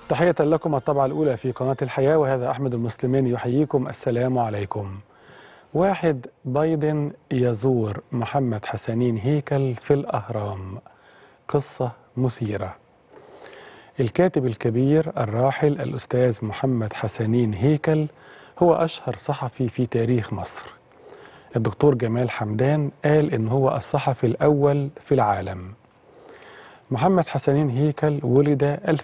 تحية لكم الطبعة الأولى في قناة الحياة وهذا أحمد المسلمين يحييكم السلام عليكم واحد بايدن يزور محمد حسنين هيكل في الأهرام قصة مثيرة الكاتب الكبير الراحل الأستاذ محمد حسنين هيكل هو أشهر صحفي في تاريخ مصر الدكتور جمال حمدان قال إن هو الصحفي الأول في العالم محمد حسنين هيكل ولد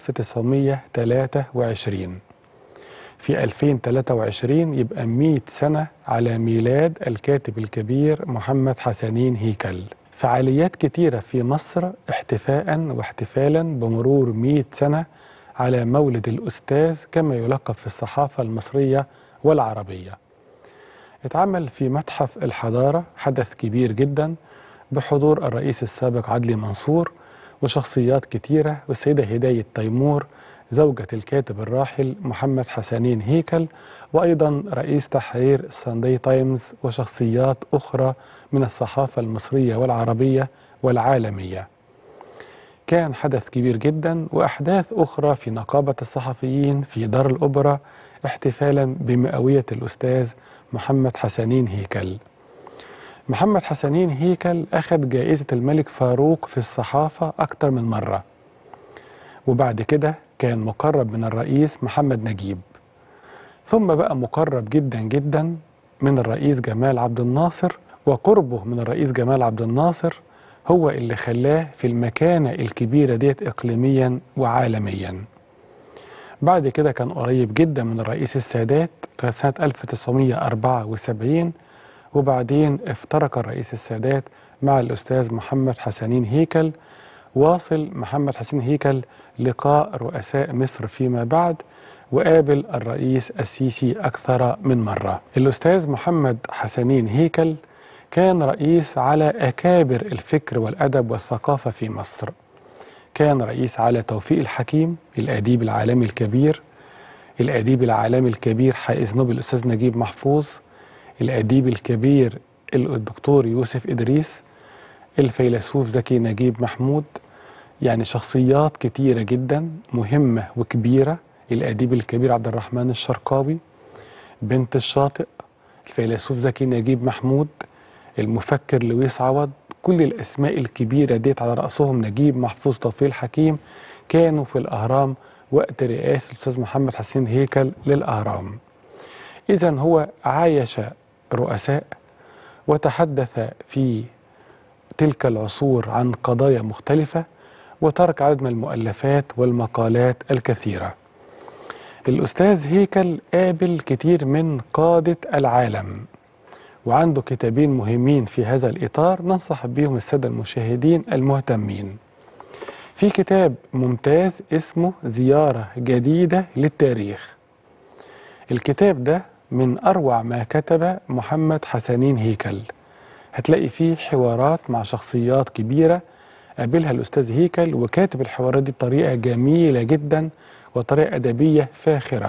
1923 في 2023 يبقى 100 سنة على ميلاد الكاتب الكبير محمد حسنين هيكل فعاليات كتيرة في مصر احتفاء واحتفالا بمرور 100 سنة على مولد الأستاذ كما يلقب في الصحافة المصرية والعربية اتعمل في متحف الحضارة حدث كبير جدا بحضور الرئيس السابق عدلي منصور وشخصيات كتيرة والسيدة هداية تيمور زوجة الكاتب الراحل محمد حسنين هيكل وأيضا رئيس تحرير ساندي تايمز وشخصيات أخرى من الصحافة المصرية والعربية والعالمية كان حدث كبير جدا وأحداث أخرى في نقابة الصحفيين في دار الأوبرا احتفالا بمئوية الأستاذ محمد حسنين هيكل محمد حسنين هيكل أخذ جائزة الملك فاروق في الصحافة أكثر من مرة وبعد كده كان مقرب من الرئيس محمد نجيب ثم بقى مقرب جدا جدا من الرئيس جمال عبد الناصر وقربه من الرئيس جمال عبد الناصر هو اللي خلاه في المكانة الكبيرة ديت إقليميا وعالميا بعد كده كان قريب جدا من الرئيس السادات سنة 1974 وبعدين افترق الرئيس السادات مع الأستاذ محمد حسنين هيكل واصل محمد حسين هيكل لقاء رؤساء مصر فيما بعد وقابل الرئيس السيسي أكثر من مرة الأستاذ محمد حسنين هيكل كان رئيس على أكابر الفكر والأدب والثقافة في مصر كان رئيس على توفيق الحكيم الأديب العالمي الكبير الأديب العالمي الكبير حائز نوبل الأستاذ نجيب محفوظ الأديب الكبير الدكتور يوسف إدريس الفيلسوف زكي نجيب محمود يعني شخصيات كتيرة جدا مهمة وكبيرة الأديب الكبير عبد الرحمن الشرقاوي بنت الشاطئ الفيلسوف زكي نجيب محمود المفكر لويس عوض كل الأسماء الكبيرة ديت على رأسهم نجيب محفوظ توفيق الحكيم كانوا في الأهرام وقت رئاسة الأستاذ محمد حسين هيكل للأهرام إذا هو عايش رؤساء وتحدث في تلك العصور عن قضايا مختلفة وترك عدد من المؤلفات والمقالات الكثيرة الأستاذ هيكل قابل كتير من قادة العالم وعنده كتابين مهمين في هذا الإطار ننصح بهم السادة المشاهدين المهتمين في كتاب ممتاز اسمه زيارة جديدة للتاريخ الكتاب ده من أروع ما كتب محمد حسنين هيكل هتلاقي فيه حوارات مع شخصيات كبيرة قابلها الأستاذ هيكل وكاتب الحوارات دي بطريقة جميلة جدا وطريقة أدبية فاخرة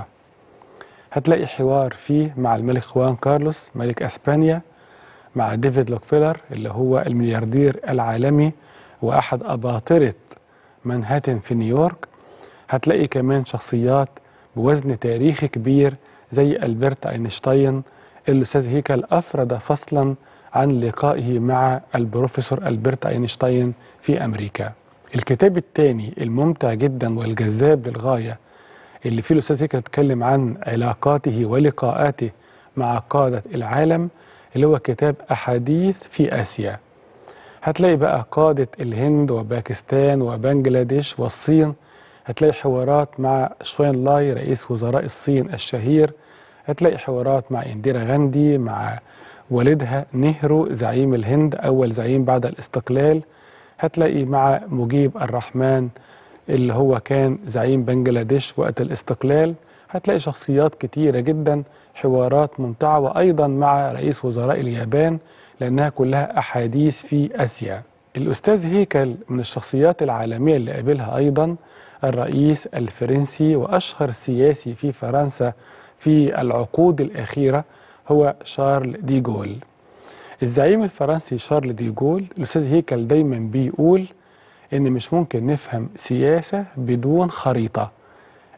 هتلاقي حوار فيه مع الملك خوان كارلوس ملك أسبانيا مع ديفيد لوكفيلر اللي هو الملياردير العالمي وأحد أباطرة منهاتن في نيويورك هتلاقي كمان شخصيات بوزن تاريخي كبير زي ألبرت أينشتاين الأستاذ هيكل أفرد فصلا عن لقائه مع البروفيسور ألبرت أينشتاين في أمريكا الكتاب الثاني الممتع جدا والجذاب للغاية اللي فيه الأستاذ هيكل اتكلم عن علاقاته ولقاءاته مع قادة العالم اللي هو كتاب أحاديث في آسيا هتلاقي بقى قادة الهند وباكستان وبنجلاديش والصين هتلاقي حوارات مع شوين لاي رئيس وزراء الصين الشهير هتلاقي حوارات مع انديرا غاندي مع والدها نهرو زعيم الهند أول زعيم بعد الاستقلال هتلاقي مع مجيب الرحمن اللي هو كان زعيم بنجلاديش وقت الاستقلال هتلاقي شخصيات كتيرة جدا حوارات ممتعة وأيضا مع رئيس وزراء اليابان لأنها كلها أحاديث في آسيا الأستاذ هيكل من الشخصيات العالمية اللي قابلها أيضا الرئيس الفرنسي وأشهر سياسي في فرنسا في العقود الأخيرة هو شارل دي جول الزعيم الفرنسي شارل دي جول الأستاذ هيكل دايما بيقول إن مش ممكن نفهم سياسة بدون خريطة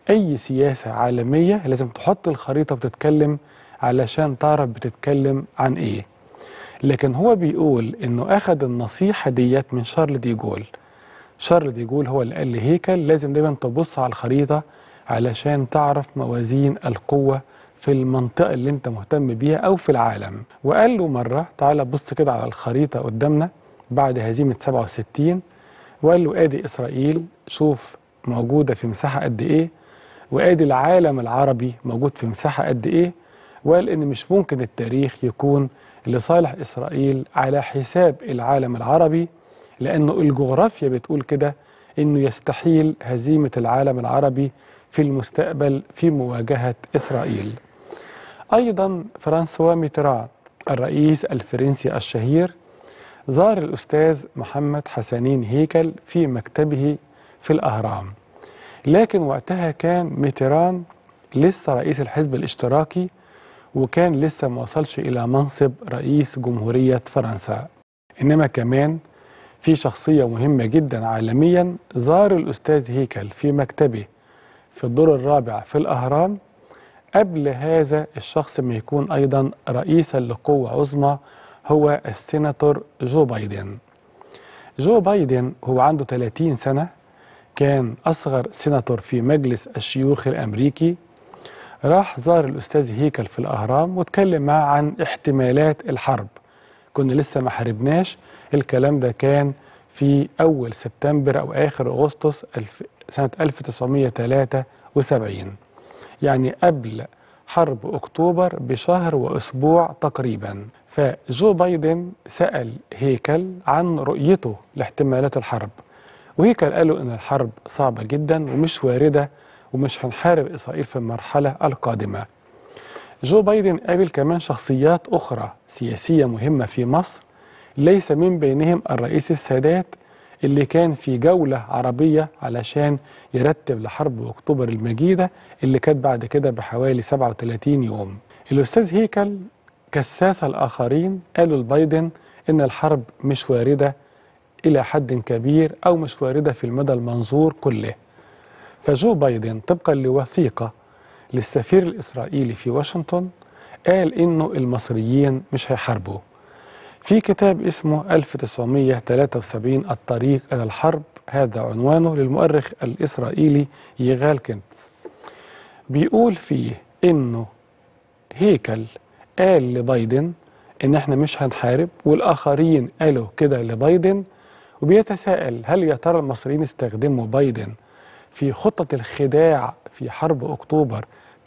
أي سياسة عالمية لازم تحط الخريطة بتتكلم علشان تعرف بتتكلم عن إيه لكن هو بيقول إنه أخذ النصيحة ديت من شارل دي جول شارل دي جول هو اللي قال لي هيكل لازم دايما تبص على الخريطة علشان تعرف موازين القوة في المنطقة اللي انت مهتم بيها أو في العالم وقال له مرة تعالى بص كده على الخريطة قدامنا بعد هزيمة 67 وقال له ادي إسرائيل شوف موجودة في مساحة قد إيه وادي العالم العربي موجود في مساحة قد إيه وقال إن مش ممكن التاريخ يكون لصالح إسرائيل على حساب العالم العربي لأنه الجغرافيا بتقول كده إنه يستحيل هزيمة العالم العربي في المستقبل في مواجهة إسرائيل أيضا فرانسوا ميتران الرئيس الفرنسي الشهير زار الأستاذ محمد حسنين هيكل في مكتبه في الأهرام لكن وقتها كان ميتران لسه رئيس الحزب الاشتراكي وكان لسه ما وصلش إلى منصب رئيس جمهورية فرنسا إنما كمان في شخصية مهمة جدا عالميا زار الأستاذ هيكل في مكتبه في الدور الرابع في الأهرام قبل هذا الشخص ما يكون أيضا رئيسا لقوة عظمى هو السيناتور جو بايدن جو بايدن هو عنده 30 سنة كان أصغر سيناتور في مجلس الشيوخ الأمريكي راح زار الأستاذ هيكل في الأهرام واتكلم معاه عن احتمالات الحرب كنا لسه ما حاربناش الكلام ده كان في أول سبتمبر أو آخر أغسطس الف سنة 1973 يعني قبل حرب أكتوبر بشهر وأسبوع تقريبا فجو بايدن سأل هيكل عن رؤيته لاحتمالات الحرب وهيكل قالوا إن الحرب صعبة جدا ومش واردة ومش هنحارب إسرائيل في المرحلة القادمة جو بايدن قابل كمان شخصيات أخرى سياسية مهمة في مصر ليس من بينهم الرئيس السادات اللي كان في جولة عربية علشان يرتب لحرب أكتوبر المجيدة اللي كانت بعد كده بحوالي 37 يوم الأستاذ هيكل كساس الآخرين قالوا لبايدن إن الحرب مش واردة إلى حد كبير أو مش واردة في المدى المنظور كله فجو بايدن طبقا لوثيقة للسفير الإسرائيلي في واشنطن قال إنه المصريين مش هيحاربوا في كتاب اسمه 1973 الطريق إلى الحرب هذا عنوانه للمؤرخ الإسرائيلي يغال كنت بيقول فيه إنه هيكل قال لبايدن إن إحنا مش هنحارب والآخرين قالوا كده لبايدن وبيتساءل هل يا ترى المصريين استخدموا بايدن في خطة الخداع في حرب أكتوبر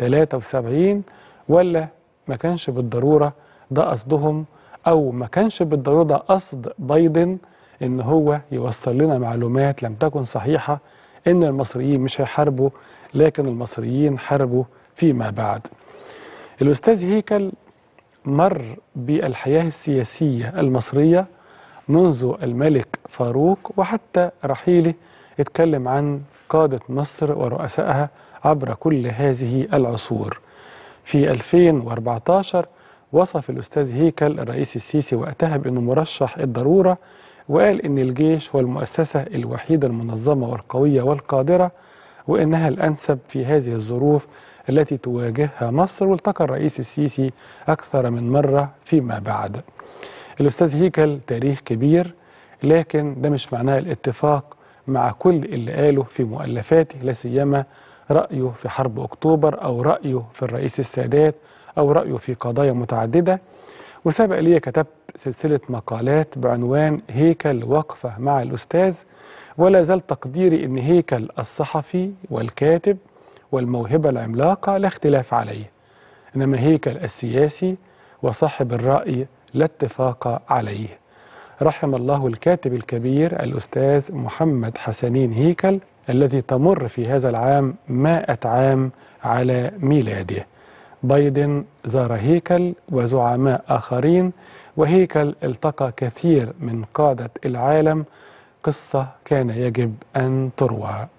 73 ولا ما كانش بالضرورة ده قصدهم أو ما كانش بالضرورة ده قصد بايدن إن هو يوصل لنا معلومات لم تكن صحيحة إن المصريين مش هيحاربوا لكن المصريين حاربوا فيما بعد الأستاذ هيكل مر بالحياة السياسية المصرية منذ الملك فاروق وحتى رحيله اتكلم عن قادة مصر ورؤسائها عبر كل هذه العصور في 2014 وصف الأستاذ هيكل الرئيس السيسي وقتها بأنه مرشح الضرورة وقال إن الجيش هو المؤسسة الوحيدة المنظمة والقوية والقادرة وإنها الأنسب في هذه الظروف التي تواجهها مصر والتقى الرئيس السيسي أكثر من مرة فيما بعد الأستاذ هيكل تاريخ كبير لكن ده مش معناه الاتفاق مع كل اللي قاله في مؤلفاته لا سيما رأيه في حرب أكتوبر أو رأيه في الرئيس السادات أو رأيه في قضايا متعددة وسبق لي كتبت سلسلة مقالات بعنوان هيكل وقفة مع الأستاذ ولا زال تقديري أن هيكل الصحفي والكاتب والموهبة العملاقة لا اختلاف عليه إنما هيكل السياسي وصاحب الرأي لا اتفاق عليه رحم الله الكاتب الكبير الأستاذ محمد حسنين هيكل الذي تمر في هذا العام مائة عام على ميلاده بايدن زار هيكل وزعماء آخرين وهيكل التقى كثير من قادة العالم قصة كان يجب أن تروى